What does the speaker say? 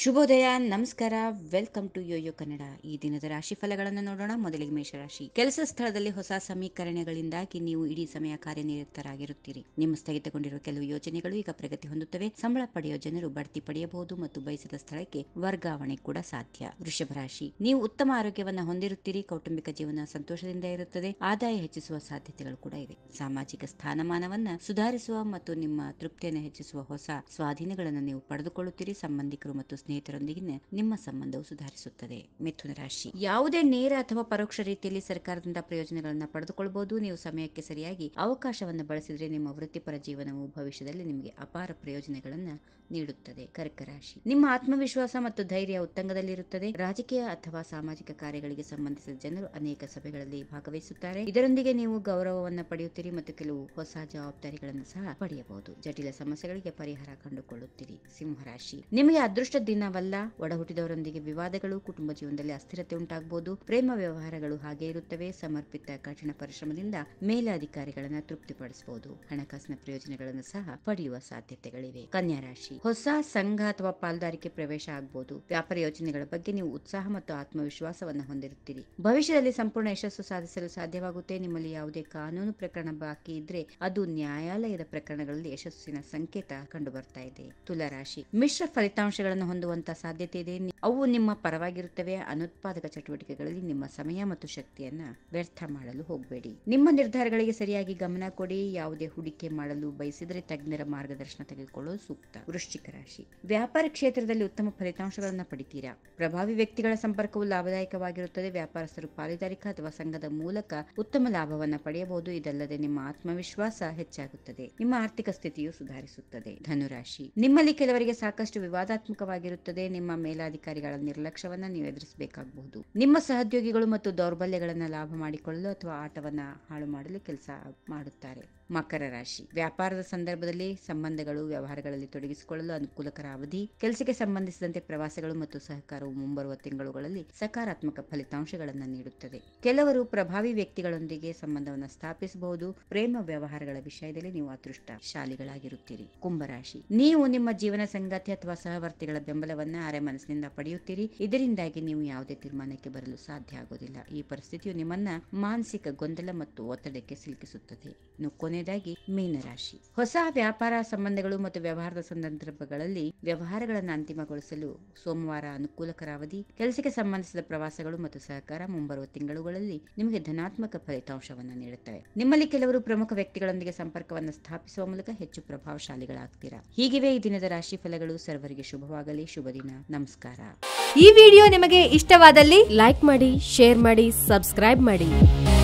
ಶುಭೋದಯ ನಮಸ್ಕಾರ welcome to Yoyo Kannada ಈ ದಿನದ ರಾಶಿ ಫಲಗಳನ್ನು ನೋಡೋಣ ಮೊದಲಿಗೆ ಮೇಷರಾಶಿ ಕೆಲಸ ಸ್ಥಳದಲ್ಲಿ ಹೊಸ ಸಮೀಕರಣಗಳಿಂದಾಗಿ ನೀವು ಇಡೀ ಸಮಯ ಕಾರ್ಯನಿರತರಾಗಿರುತ್ತೀರಿ ನಿಮ್ಮ ಸ್ಥಗಿತಗೊಂಡಿರುವ ಕೆಲವು ಯೋಜನೆಗಳು ಈಗ ಪ್ರಗತಿ ಹೊಂದುತ್ತವೆ ಸಂಬಳ ಪಡೆಯುವ ಜನರು ಬಡ್ತಿ ಪಡೆಯಬಹುದು ಮತ್ತು ಬಯಸಿದ ಸ್ಥಳಕ್ಕೆ ವರ್ಗಾವಣೆ ಕೂಡ ಸಾಧ್ಯ ವೃಷಭ ರಾಶಿ ನೀವು ಉತ್ತಮ ಆರೋಗ್ಯವನ್ನ ಹೊಂದಿರುತ್ತೀರಿ ಕೌಟುಂಬಿಕ ಜೀವನ ಸಂತೋಷದಿಂದ ಇರುತ್ತದೆ ಆದಾಯ ಹೆಚ್ಚಿಸುವ ಸಾಧ್ಯತೆಗಳು ಕೂಡ ಇವೆ ಸಾಮಾಜಿಕ ಸ್ಥಾನಮಾನವನ್ನ ಸುಧಾರಿಸುವ ಮತ್ತು ನಿಮ್ಮ ತೃಪ್ತಿಯನ್ನು ಹೆಚ್ಚಿಸುವ ಹೊಸ ಸ್ವಾಧೀನಗಳನ್ನು ನೀವು ಪಡೆದುಕೊಳ್ಳುತ್ತೀರಿ ಸಂಬಂಧಿಕರು ಮತ್ತು ಸ್ನೇಹಿತರೊಂದಿಗಿನ ನಿಮ್ಮ ಸಂಬಂಧವು ಸುಧಾರಿಸುತ್ತದೆ ಮಿಥುನ ರಾಶಿ ಯಾವುದೇ ನೇರ ಅಥವಾ ಪರೋಕ್ಷ ರೀತಿಯಲ್ಲಿ ಸರ್ಕಾರದಿಂದ ಪ್ರಯೋಜನಗಳನ್ನು ಪಡೆದುಕೊಳ್ಳಬಹುದು ನೀವು ಸಮಯಕ್ಕೆ ಸರಿಯಾಗಿ ಅವಕಾಶವನ್ನು ಬಳಸಿದ್ರೆ ನಿಮ್ಮ ವೃತ್ತಿಪರ ಜೀವನವು ಭವಿಷ್ಯದಲ್ಲಿ ನಿಮಗೆ ಅಪಾರ ಪ್ರಯೋಜನಗಳನ್ನು ನೀಡುತ್ತದೆ ಕರ್ಕ ರಾಶಿ ನಿಮ್ಮ ಆತ್ಮವಿಶ್ವಾಸ ಮತ್ತು ಧೈರ್ಯ ಉತ್ತಂಗದಲ್ಲಿರುತ್ತದೆ ರಾಜಕೀಯ ಅಥವಾ ಸಾಮಾಜಿಕ ಕಾರ್ಯಗಳಿಗೆ ಸಂಬಂಧಿಸಿದ ಜನರು ಅನೇಕ ಸಭೆಗಳಲ್ಲಿ ಭಾಗವಹಿಸುತ್ತಾರೆ ಇದರೊಂದಿಗೆ ನೀವು ಗೌರವವನ್ನು ಪಡೆಯುತ್ತೀರಿ ಮತ್ತು ಕೆಲವು ಹೊಸ ಜವಾಬ್ದಾರಿಗಳನ್ನು ಸಹ ಪಡೆಯಬಹುದು ಜಟಿಲ ಸಮಸ್ಯೆಗಳಿಗೆ ಪರಿಹಾರ ಕಂಡುಕೊಳ್ಳುತ್ತೀರಿ ಸಿಂಹರಾಶಿ ನಿಮಗೆ ಅದೃಷ್ಟ ದಿನವಲ್ಲ ಒಡಹುಟ್ಟಿದವರೊಂದಿಗೆ ವಿವಾದಗಳು ಕುಟುಂಬ ಜೀವನದಲ್ಲಿ ಅಸ್ಥಿರತೆ ಉಂಟಾಗಬಹುದು ಪ್ರೇಮ ವ್ಯವಹಾರಗಳು ಹಾಗೆ ಇರುತ್ತವೆ ಸಮರ್ಪಿತ ಕಠಿಣ ಪರಿಶ್ರಮದಿಂದ ಮೇಲಾಧಿಕಾರಿಗಳನ್ನ ತೃಪ್ತಿಪಡಿಸಬಹುದು ಹಣಕಾಸಿನ ಪ್ರಯೋಜನಗಳನ್ನು ಸಹ ಪಡೆಯುವ ಸಾಧ್ಯತೆಗಳಿವೆ ಕನ್ಯಾ ರಾಶಿ ಹೊಸ ಸಂಘ ಅಥವಾ ಪಾಲ್ದಾರಿಕೆ ಪ್ರವೇಶ ಆಗಬಹುದು ವ್ಯಾಪಾರ ಯೋಜನೆಗಳ ಬಗ್ಗೆ ನೀವು ಉತ್ಸಾಹ ಮತ್ತು ಆತ್ಮವಿಶ್ವಾಸವನ್ನು ಹೊಂದಿರುತ್ತೀರಿ ಭವಿಷ್ಯದಲ್ಲಿ ಸಂಪೂರ್ಣ ಯಶಸ್ಸು ಸಾಧಿಸಲು ಸಾಧ್ಯವಾಗುತ್ತೆ ನಿಮ್ಮಲ್ಲಿ ಯಾವುದೇ ಕಾನೂನು ಪ್ರಕರಣ ಬಾಕಿ ಇದ್ರೆ ಅದು ನ್ಯಾಯಾಲಯದ ಪ್ರಕರಣಗಳಲ್ಲಿ ಯಶಸ್ಸಿನ ಸಂಕೇತ ಕಂಡು ಬರ್ತಾ ಇದೆ ತುಲಾ ರಾಶಿ ಮಿಶ್ರ ಫಲಿತಾಂಶಗಳನ್ನು ಹೊಂದುವಂತ ಸಾಧ್ಯತೆ ಇದೆ ಅವು ನಿಮ್ಮ ಪರವಾಗಿರುತ್ತವೆ ಅನುತ್ಪಾದಕ ಚಟುವಟಿಕೆಗಳಲ್ಲಿ ನಿಮ್ಮ ಸಮಯ ಮತ್ತು ಶಕ್ತಿಯನ್ನ ವ್ಯರ್ಥ ಮಾಡಲು ಹೋಗಬೇಡಿ ನಿಮ್ಮ ನಿರ್ಧಾರಗಳಿಗೆ ಸರಿಯಾಗಿ ಗಮನ ಕೊಡಿ ಯಾವುದೇ ಹೂಡಿಕೆ ಮಾಡಲು ಬಯಸಿದರೆ ತಜ್ಞರ ಮಾರ್ಗದರ್ಶನ ತೆಗೆದುಕೊಳ್ಳಲು ಸೂಕ್ತ ವೃಶ್ಚಿಕ ರಾಶಿ ವ್ಯಾಪಾರ ಕ್ಷೇತ್ರದಲ್ಲಿ ಉತ್ತಮ ಫಲಿತಾಂಶಗಳನ್ನು ಪಡಿತೀರಾ ಪ್ರಭಾವಿ ವ್ಯಕ್ತಿಗಳ ಸಂಪರ್ಕವು ಲಾಭದಾಯಕವಾಗಿರುತ್ತದೆ ವ್ಯಾಪಾರಸ್ಥರು ಪಾಲುದಾರಿಕಾ ಅಥವಾ ಸಂಘದ ಮೂಲಕ ಉತ್ತಮ ಲಾಭವನ್ನು ಪಡೆಯಬಹುದು ಇದಲ್ಲದೆ ನಿಮ್ಮ ಆತ್ಮವಿಶ್ವಾಸ ಹೆಚ್ಚಾಗುತ್ತದೆ ನಿಮ್ಮ ಆರ್ಥಿಕ ಸ್ಥಿತಿಯು ಸುಧಾರಿಸುತ್ತದೆ ಧನುರಾಶಿ ನಿಮ್ಮಲ್ಲಿ ಕೆಲವರಿಗೆ ಸಾಕಷ್ಟು ವಿವಾದಾತ್ಮಕವಾಗಿರುತ್ತದೆ ನಿಮ್ಮ ಮೇಲಾಧಿಕಾರಿಗಳ ನಿರ್ಲಕ್ಷ್ಯವನ್ನ ನೀವು ಎದುರಿಸಬೇಕಾಗಬಹುದು ನಿಮ್ಮ ಸಹೋದ್ಯೋಗಿಗಳು ಮತ್ತು ದೌರ್ಬಲ್ಯಗಳನ್ನು ಲಾಭ ಮಾಡಿಕೊಳ್ಳಲು ಅಥವಾ ಆಟವನ್ನ ಹಾಳು ಮಾಡಲು ಕೆಲಸ ಮಾಡುತ್ತಾರೆ ಮಕರ ರಾಶಿ ವ್ಯಾಪಾರದ ಸಂದರ್ಭದಲ್ಲಿ ಸಂಬಂಧಗಳು ವ್ಯವಹಾರಗಳಲ್ಲಿ ತೊಡಗಿಸಿಕೊಳ್ಳಲು ಅನುಕೂಲಕರ ಅವಧಿ ಕೆಲಸಕ್ಕೆ ಸಂಬಂಧಿಸಿದಂತೆ ಪ್ರವಾಸಗಳು ಮತ್ತು ಸಹಕಾರವು ಮುಂಬರುವ ತಿಂಗಳುಗಳಲ್ಲಿ ಸಕಾರಾತ್ಮಕ ಫಲಿತಾಂಶಗಳನ್ನು ನೀಡುತ್ತದೆ ಕೆಲವರು ಪ್ರಭಾವಿ ವ್ಯಕ್ತಿಗಳೊಂದಿಗೆ ಸಂಬಂಧವನ್ನು ಸ್ಥಾಪಿಸಬಹುದು ಪ್ರೇಮ ವ್ಯವಹಾರಗಳ ವಿಷಯದಲ್ಲಿ ನೀವು ಅದೃಷ್ಟ ಶಾಲಿಗಳಾಗಿರುತ್ತೀರಿ ಕುಂಭರಾಶಿ ನೀವು ನಿಮ್ಮ ಜೀವನ ಸಂಗಾತಿ ಅಥವಾ ಸಹವರ್ತಿಗಳ ಬೆಂಬಲವನ್ನ ಅರೆ ಮನಸ್ಸಿನಿಂದ ಪಡೆಯುತ್ತೀರಿ ಇದರಿಂದಾಗಿ ನೀವು ಯಾವುದೇ ತೀರ್ಮಾನಕ್ಕೆ ಬರಲು ಸಾಧ್ಯ ಆಗುವುದಿಲ್ಲ ಈ ಪರಿಸ್ಥಿತಿಯು ನಿಮ್ಮನ್ನ ಮಾನಸಿಕ ಗೊಂದಲ ಮತ್ತು ಒತ್ತಡಕ್ಕೆ ಸಿಲುಕಿಸುತ್ತದೆ ಇನ್ನು ಕೊನೆಯದಾಗಿ ಮೀನರಾಶಿ ಹೊಸ ವ್ಯಾಪಾರ ಸಂಬಂಧಗಳು ಮತ್ತು ವ್ಯವಹಾರದ ಸಂದರ್ಭಗಳಲ್ಲಿ ವ್ಯವಹಾರಗಳನ್ನು ಅಂತಿಮಗೊಳಿಸಲು ಸೋಮವಾರ ಅನುಕೂಲಕರ ಅವಧಿ ಕೆಲಸಕ್ಕೆ ಸಂಬಂಧಿಸಿದ ಪ್ರವಾಸಗಳು ಮತ್ತು ಸಹಕಾರ ಮುಂಬರುವ ತಿಂಗಳುಗಳಲ್ಲಿ ನಿಮಗೆ ಧನಾತ್ಮಕ ಫಲಿತಾಂಶವನ್ನು ನೀಡುತ್ತವೆ ನಿಮ್ಮಲ್ಲಿ ಕೆಲವರು ಪ್ರಮುಖ ವ್ಯಕ್ತಿಗಳೊಂದಿಗೆ ಸಂಪರ್ಕವನ್ನು ಸ್ಥಾಪಿಸುವ ಮೂಲಕ ಹೆಚ್ಚು ಪ್ರಭಾವಶಾಲಿಗಳಾಗ್ತೀರಾ ಹೀಗಿವೆ ಈ ದಿನದ ರಾಶಿ ಫಲಗಳು ಸರ್ವರಿಗೆ ಶುಭವಾಗಲಿ ಶುಭ ದಿನ ನಮಸ್ಕಾರ ಈ ವಿಡಿಯೋ ನಿಮಗೆ ಇಷ್ಟವಾದಲ್ಲಿ ಲೈಕ್ ಮಾಡಿ ಶೇರ್ ಮಾಡಿ ಸಬ್ಸ್ಕ್ರೈಬ್ ಮಾಡಿ